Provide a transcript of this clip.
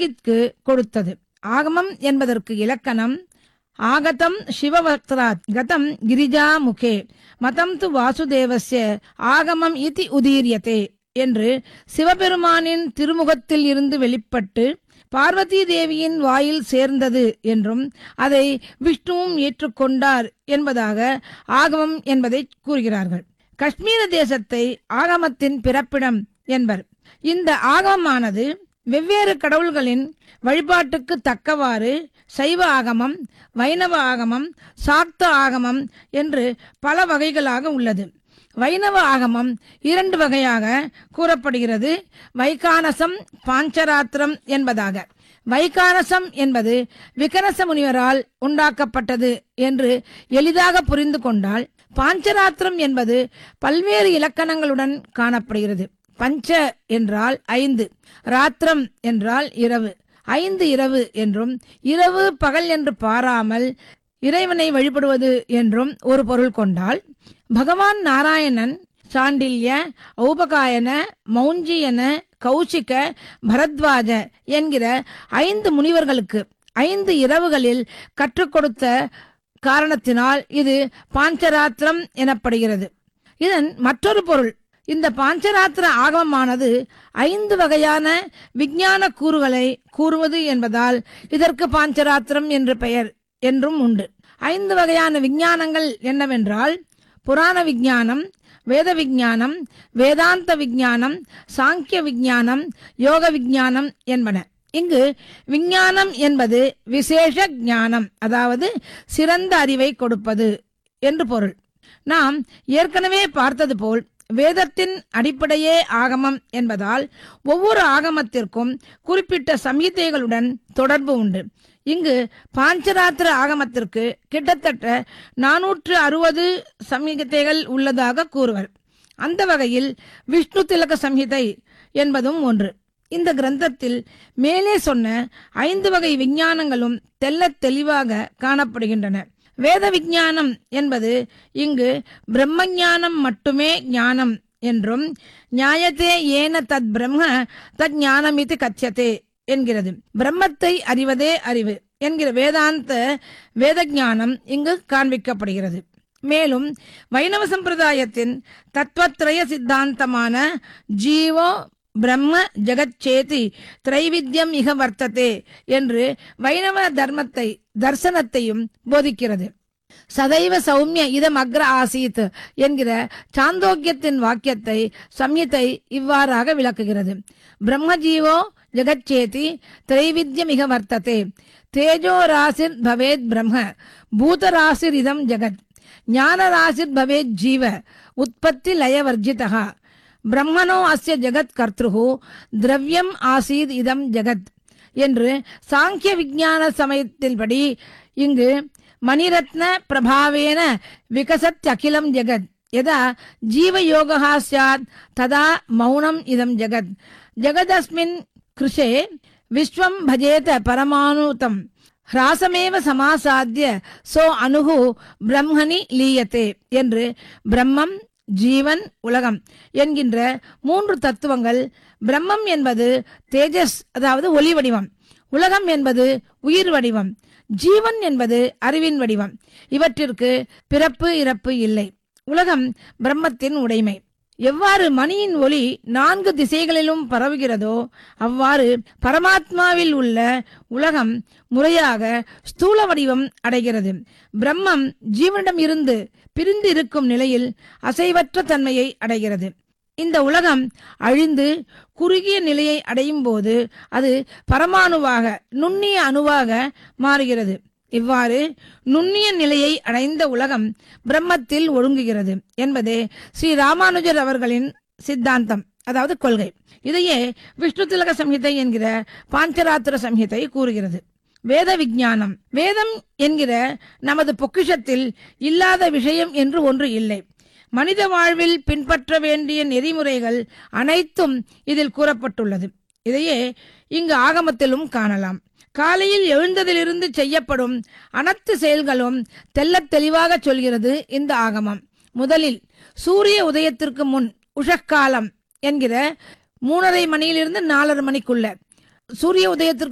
தியாகிக்கு கொடுத்தது ஆகமம் என்பதற்கு இலக்கணம் ஆகதம் சிவவக்ராத் கதம் கிரிஜா முகே மதம் து வாசுதேவஸ்ய ஆகமம் இதி உதீரியதே என்று சிவபெருமானின் திருமுகத்தில் இருந்து வெளிப்பட்டு பார்வதி தேவியின் வாயில் சேர்ந்தது என்றும் அதை விஷ்ணுவும் ஏற்றுக்கொண்டார் என்பதாக ஆகமம் என்பதை கூறுகிறார்கள் காஷ்மீர தேசத்தை ஆகமத்தின் பிறப்பிடம் என்பர் இந்த ஆகமமானது வெவ்வேறு கடவுள்களின் வழிபாட்டுக்கு தக்கவாறு சைவ ஆகமம் வைணவ ஆகமம் சாக்த ஆகமம் என்று பல வகைகளாக உள்ளது வைணவ ஆகமம் இரண்டு வகையாக கூறப்படுகிறது வைகானசம் பாஞ்சராத்திரம் என்பதாக வைகானசம் என்பது விகனச முனிவரால் உண்டாக்கப்பட்டது என்று எளிதாக புரிந்து கொண்டால் பாஞ்சராத்திரம் என்பது பல்வேறு இலக்கணங்களுடன் காணப்படுகிறது பஞ்ச என்றால் ஐந்து ராத்திரம் என்றால் இரவு ஐந்து இரவு என்றும் இரவு பகல் என்று பாராமல் இறைவனை வழிபடுவது என்றும் ஒரு பொருள் கொண்டால் பகவான் நாராயணன் சாண்டில்ய ஔபகாயன மௌஞ்சியன கௌசிக பரத்வாஜ என்கிற ஐந்து முனிவர்களுக்கு ஐந்து இரவுகளில் கற்றுக் கொடுத்த காரணத்தினால் இது பாஞ்சராத்திரம் எனப்படுகிறது இதன் மற்றொரு பொருள் இந்த பாஞ்சராத்திர ஆகமமானது ஐந்து வகையான விஞ்ஞான கூறுகளை கூறுவது என்பதால் இதற்கு பாஞ்சராத்திரம் என்று பெயர் என்றும் உண்டு ஐந்து வகையான விஞ்ஞானங்கள் என்னவென்றால் புராண விஞ்ஞானம் வேத விஞ்ஞானம் வேதாந்த விஞ்ஞானம் சாங்கிய விஞ்ஞானம் யோக விஞ்ஞானம் என்பன இங்கு விஞ்ஞானம் என்பது விசேஷ ஞானம் அதாவது சிறந்த அறிவை கொடுப்பது என்று பொருள் நாம் ஏற்கனவே பார்த்தது போல் வேதத்தின் அடிப்படையே ஆகமம் என்பதால் ஒவ்வொரு ஆகமத்திற்கும் குறிப்பிட்ட சம்ஹிதைகளுடன் தொடர்பு உண்டு இங்கு பாஞ்சராத்திர ஆகமத்திற்கு கிட்டத்தட்ட நானூற்று அறுபது சம்ஹிதைகள் உள்ளதாக கூறுவர் அந்த வகையில் விஷ்ணு திலக சம்ஹிதை என்பதும் ஒன்று இந்த கிரந்தத்தில் மேலே சொன்ன ஐந்து வகை விஞ்ஞானங்களும் தெள்ளத் தெளிவாக காணப்படுகின்றன வேத விஞ்ஞானம் என்பது இங்கு பிரம்மஞானம் மட்டுமே ஞானம் என்றும் நியாயத்தே ஏன தத் பிரம்ம தத் ஞானமிதி கச்சதே என்கிறது பிரம்மத்தை அறிவதே அறிவு என்கிற வேதாந்த வேத ஞானம் இங்கு காண்பிக்கப்படுகிறது மேலும் வைணவ சம்பிரதாயத்தின் தத்துவத்ரய சித்தாந்தமான ஜீவோ பிரம்ம ஜெகச்சேதி திரைவித்யம் இக வர்த்ததே என்று வைணவ தர்மத்தை தர்சனத்தையும் போதிக்கிறது சதைவ சௌமிய இதம் அக்ர ஆசீத் என்கிற சாந்தோக்கியத்தின் வாக்கியத்தை சம்யத்தை இவ்வாறாக விளக்குகிறது பிரம்மஜீவோ ஜெகச்சேதி திரைவித்யம் இக வர்த்ததே தேஜோ ராசிர் பவேத் பிரம்ம பூதராசிர் இதம் ஜெகத் ஞான ராசிர் பவேத் ஜீவ உற்பத்தி லயவர்ஜிதா பிரம்மனோ அஸ்ய ஜெகத் கர்த்ருஹு திரவியம் ஆசீத் இதம் ஜெகத் என்று சாங்கிய விஞ்ஞான சமயத்தின்படி இங்கு மணிரத்ன பிரபாவேன விகசத் அகிலம் ஜெகத் யதா ஜீவயோகா சாத் ததா மௌனம் இதம் ஜெகத் ஜெகதஸ்மின் கிருஷே விஸ்வம் பஜேத பரமானுதம் ஹ்ராசமேவ சமாசாத்திய சோ அணுகு பிரம்மணி லீயத்தே என்று பிரம்மம் ஜீவன் உலகம் என்கின்ற மூன்று தத்துவங்கள் பிரம்மம் என்பது தேஜஸ் அதாவது ஒளி வடிவம் உலகம் என்பது உயிர் வடிவம் ஜீவன் என்பது அறிவின் வடிவம் இவற்றிற்கு பிறப்பு இறப்பு இல்லை உலகம் பிரம்மத்தின் உடைமை எவ்வாறு மணியின் ஒளி நான்கு திசைகளிலும் பரவுகிறதோ அவ்வாறு பரமாத்மாவில் உள்ள உலகம் முறையாக ஸ்தூல வடிவம் அடைகிறது பிரம்மம் ஜீவனிடம் இருந்து பிரிந்து இருக்கும் நிலையில் அசைவற்ற தன்மையை அடைகிறது இந்த உலகம் அழிந்து குறுகிய நிலையை அடையும் போது அது பரமாணுவாக நுண்ணிய அணுவாக மாறுகிறது இவ்வாறு நுண்ணிய நிலையை அடைந்த உலகம் பிரம்மத்தில் ஒடுங்குகிறது என்பதே ஸ்ரீ ராமானுஜர் அவர்களின் சித்தாந்தம் அதாவது கொள்கை இதையே விஷ்ணு திலக சம்ஹிதை என்கிற பாஞ்சராத்திர சம்ஹிதை கூறுகிறது வேத விஞ்ஞானம் வேதம் என்கிற நமது பொக்கிஷத்தில் இல்லாத விஷயம் என்று ஒன்று இல்லை மனித வாழ்வில் பின்பற்ற வேண்டிய நெறிமுறைகள் அனைத்தும் இதில் கூறப்பட்டுள்ளது இதையே இங்கு ஆகமத்திலும் காணலாம் காலையில் எழுந்ததிலிருந்து செய்யப்படும் அனைத்து செயல்களும் தெள்ளத் தெளிவாக சொல்கிறது இந்த ஆகமம் முதலில் சூரிய உதயத்திற்கு முன் உஷக்காலம் என்கிற மூணரை மணியிலிருந்து நாலரை மணிக்குள்ள சூரிய உதயத்திற்கு